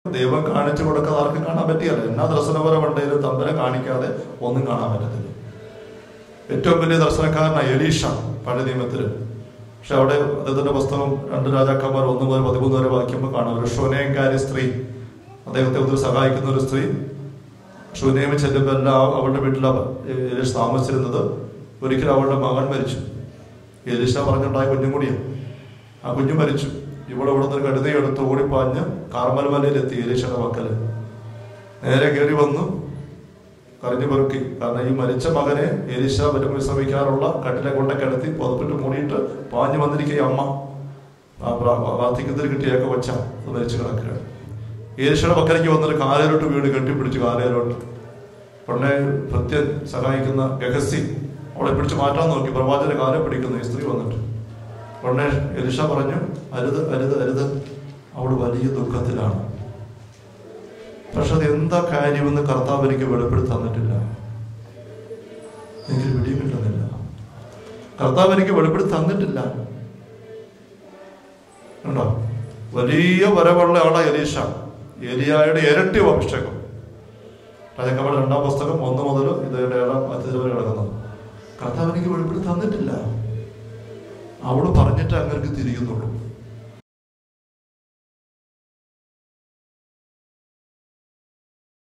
ദൈവം കാണിച്ചു കൊടുക്കാതെ ആർക്കും കാണാൻ പറ്റിയല്ല എന്നാ ദർശനപരമുണ്ടെങ്കിലും തമ്പനെ കാണിക്കാതെ ഒന്നും കാണാൻ പറ്റത്തില്ല ഏറ്റവും വലിയ ദർശനക്കാരനാണ് എലീഷ പഴയ നിയമത്തിൽ പക്ഷെ അവിടെ അദ്ദേഹത്തിന്റെ പുസ്തകം രണ്ട് രാജാക്കന്മാർ ഒന്ന് മുതൽ പതിമൂന്ന് വരെ വായിക്കുമ്പോൾ കാണാം ഒരു ഷോനയങ്കാരി സ്ത്രീ അദ്ദേഹത്തെ ഒത്തിരി സഹായിക്കുന്ന ഒരു സ്ത്രീ ഷൂനേമി ചെല്ലുമ്പോൾ എല്ലാം അവളുടെ വീട്ടിലാണ് എലീഷ താമസിച്ചിരുന്നത് ഒരിക്കലും അവളുടെ മകൻ മരിച്ചു എലീഷ പറഞ്ഞുണ്ടായ കുഞ്ഞും കൂടിയാണ് ആ കുഞ്ഞു മരിച്ചു ഇവിടെ ഇവിടെ നിന്ന് കഴുതയെടുത്ത് ഓടിപ്പാഞ്ഞ് കാർമൽ മലയിലെത്തി എലീഷയുടെ മക്കള് നേരെ കയറി വന്നു കരഞ്ഞു പെറുക്കി കാരണം ഈ മരിച്ച മകനെ എലീശ വരും വിശ്രമിക്കാറുള്ള കട്ടിലെ കൊണ്ട കിടത്തി പുതപ്പിട്ട് മൂടിയിട്ട് പാഞ്ഞു വന്നിരിക്കുക അമ്മ ആ പ്രാ- പ്രാർത്ഥിക്കുന്നതിൽ കിട്ടിയൊക്കെ വെച്ച അത് മരിച്ചു കിടക്കുകയാണ് ഏലീശയുടെ പക്കലേക്ക് വന്നിട്ട് കാലയിലോട്ട് വീട് കെട്ടിപ്പിടിച്ചു കാലയിലോട്ട് ഉടനെ ഭൃത്യൻ സഹായിക്കുന്ന ഗഹസി അവളെ പിടിച്ച് മാറ്റാൻ നോക്കി പ്രവാചകന്റെ കാലെ പിടിക്കുന്നു ഈ സ്ത്രീ വന്നിട്ട് ഉടനെ എലിഷ പറഞ്ഞു അരുത് അരുത് അരുത് അവൾ വലിയ ദുഃഖത്തിലാണ് പക്ഷെ അത് എന്താ കാര്യമെന്ന് കർത്താവ് എനിക്ക് വെളിപ്പെടുത്തി തന്നിട്ടില്ല എനിക്ക് പിടിയും കിട്ടുന്നില്ല കർത്താവ് എനിക്ക് വെളിപ്പെടുത്തി തന്നിട്ടില്ല ഉണ്ടോ വലിയ വരവുള്ള ആളാ എലീഷ എലിയായുടെ ഇരട്ടി അഭിഷേകം രാജാക്കന്മാർ രണ്ടാം പുസ്തകം ഒന്ന് മുതൽ ഇത് ഏഴാം അധ്യായം വരെ കിടക്കുന്നത് കർത്താവ് എനിക്ക് വെളിപ്പെടുത്തി തന്നിട്ടില്ല അവള് പറഞ്ഞിട്ട് അങ്ങനെ തിരിയുന്നുള്ളൂ